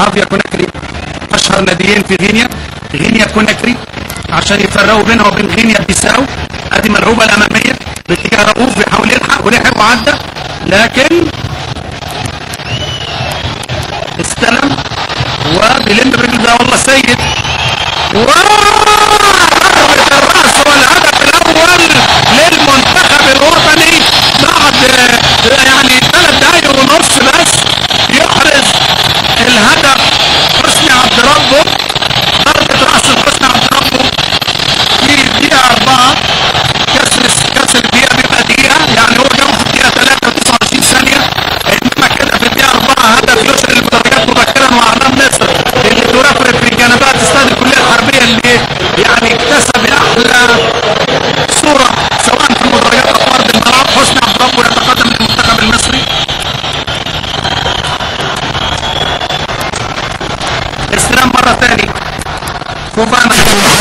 افيا كوناكري اشهر ناديين في غينيا غينيا كوناكري عشان يفرقوا بينها وبين غينيا بيساو ادي ملعوبه الاماميه باتجاه رؤوف بيحاول يلحق ولحق وعدى لكن استلم وبيلم برجله ده والله سيد وهدف الراس هو الهدف الاول للمنتخب الوطني بعد يعني ثلاث دقايق ونص بس يحرز الهدف حسني عبد ربه ضربة راس حسني عبد ربه في دقيقة أربعة كسر كسر الدقيقة بيبقى دقيقة يعني هو جابه في الدقيقة 3 29 ثانية إنما كده في الدقيقة 4 هدف يشعل المباريات مبكرا وأعلام مصر اللي ترفرف في جنبات استاد الكلية الحربية اللي يعني اكتسب أحلى صورة سواء في المباريات أو أرض الملعب حسني عبد ربه يتقدم للمنتخب المصري استلام مرة ثاني فوفانا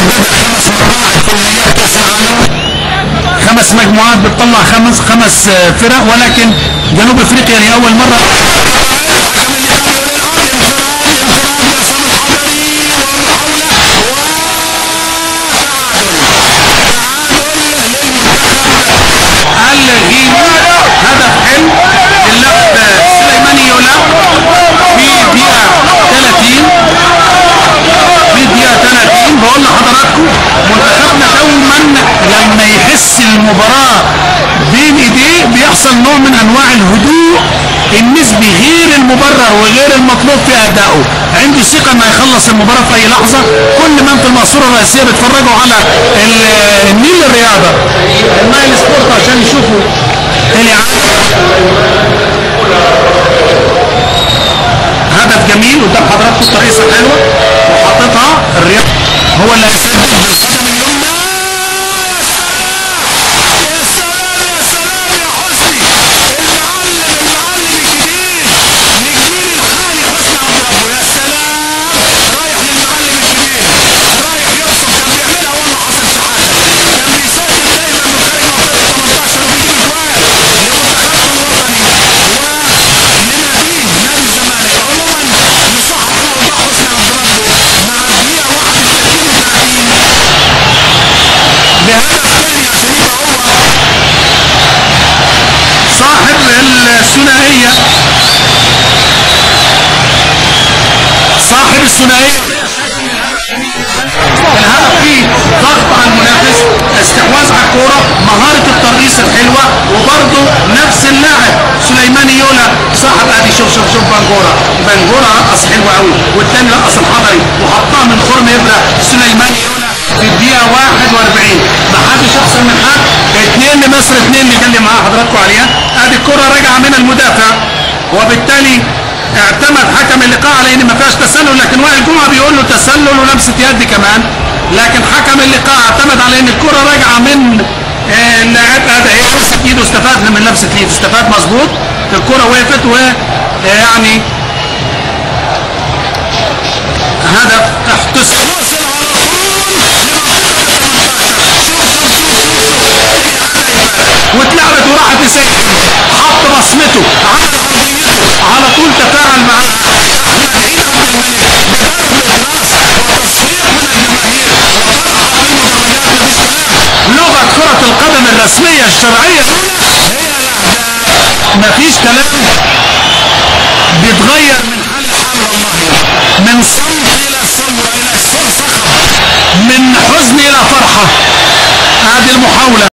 خمس مجموعات بتطلع خمس خمس آه، فرق ولكن جنوب افريقيا لاول مره الغيني هدف حلو للاعب سليماني يولا في دقيقة 30 في دقيقة 30 بقول لحضراتكم منتخبنا دوما لما يحس المباراه بين ايديه بيحصل نوع من انواع الهدوء النسبي غير المبرر وغير المطلوب في ادائه عنده ثقه انه هيخلص المباراه في اي لحظه كل من في المقصوره الرئيسيه بيتفرجوا على ال- النيل الرياضه النايل سبورت عشان يشوفوا الاعاده هدف جميل قدام حضراتكم طريقة حلوة وحاططها الرياض هو اللي هيسجل بالقدم اليمنى يا سلام يا سلام يا حسني المعلم المعلم الجديد نجمين الحالي حسني عبد ربه يا سلام رايح للمعلم الكبير رايح يوصل كان بيعملها والله حسن شحاته كان بيسجل دايما من خارج منطقه 18 وبيجيب اجوال لمنتخبنا الوطني ولناديه نادي الزمالك عموما نصحح موضوع حسني عبد ربه مع الدقيقه 31 بهدف ثاني عشان يبقى هو صاحب الثنائية صاحب الثنائيه الهدف فيه ضغط على المنافس استحواذ على الكورة مهارة الترقيص الحلوة وبرضه نفس اللاعب سليماني يولا صاحب ادي شوف شوف شوف بنجورا بنجورا رقص حلو قوي والتاني رقص الحضري وحطها من خرم ابره سليماني يولا في الدقيقة 41 ما حدش احسن من حد اتنين لمصر اتنين اللي كان معاه حضراتكم عليها ادي الكرة راجعة من المدافع وبالتالي اعتمد حكم اللقاء على ان ما فيهاش تسلل لكن وائل جمعه بيقول له تسلل ولمسه يد كمان لكن حكم اللقاء اعتمد على ان الكره راجعه من آه، اللاعب هذا هي لمسه ايده استفاد من لمسه ايده استفاد مظبوط الكره وقفت ويعني هدف احتسب وصل على طول لمنطقة 18 شوف شوف شوف شوف واتلعبت وراحت لسجن حط بصمته عمل عرضيته على طول تفاعل معاه احمد عيد عبد الملك بضرب الراس وتصفيق من الجماهير وطرحها في المدرجات مفيش كلام لغه كره القدم الرسميه الشرعيه هي الاهداف مفيش كلام بيتغير من حال الحال والله من صمت الى ثوره الى صخب من حزن الى فرحه هذه المحاوله